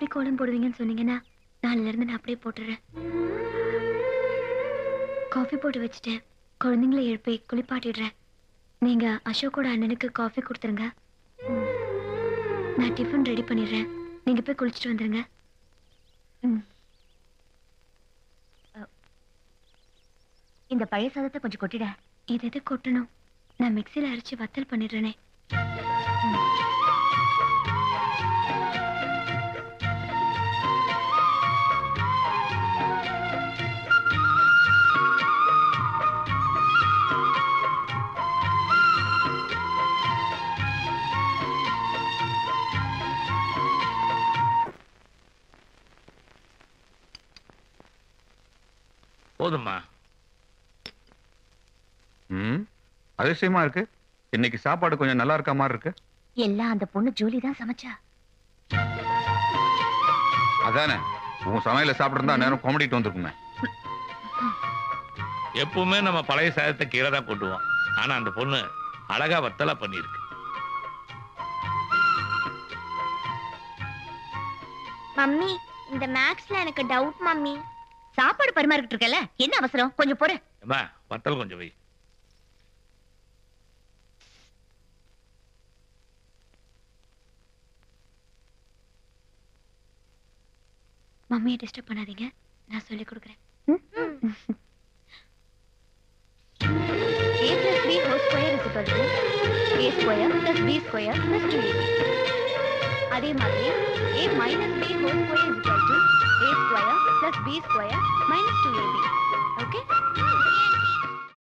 கோலம் போடுவீங்கன்னு சொன்னீங்கன்னா நாளைல இருந்து நான் அப்படியே போட்டுறேன் காஃபி போட்டு வச்சுட்டேன் குழந்தைங்களை எழுப்பி குளிப்பாட்டிடுறேன் நீங்க அசோக்கோட அண்ணனுக்கு காஃபி கொடுத்துருங்க ம். நான் டிஃபன் ரெடி பண்ணிடுறேன் நீங்க போய் குளிச்சுட்டு வந்துருங்க ம். இந்த பழைய சாதத்தை கொஞ்சம் கொட்டிட இது எது கொட்டணும் நான் மிக்சியில் அரைச்சு வத்தல் பண்ணிடுறேனே போதும்மா ம் அதிசயமா இருக்கு இன்னைக்கு சாப்பாடு கொஞ்சம் நல்லா இருக்க மாதிரி இருக்கு எல்லாம் அந்த பொண்ணு ஜூலி தான் சமைச்சா அதானே உன் சமையல சாப்பிட்டு நேரம் காமெடிட்டு வந்திருக்குமே எப்பவுமே நம்ம பழைய சாதத்தை கீழே தான் கொட்டுவோம் ஆனா அந்த பொண்ணு அழகா வத்தலா பண்ணியிருக்கு மம்மி இந்த மேக்ஸ்ல எனக்கு டவுட் மம்மி சாப்பாடு பரிமாறிக்கிட்டு இருக்கல என்ன அவசரம் கொஞ்சம் போற அம்மா வத்தல் கொஞ்சம் வை மம்மியை டிஸ்டர்ப் பண்ணாதீங்க நான் சொல்லி கொடுக்குறேன் a plus b whole square is equal to a square plus b square plus 2ab அதே மாதிரி a minus b whole square is equal to a square plus b square minus 2ab okay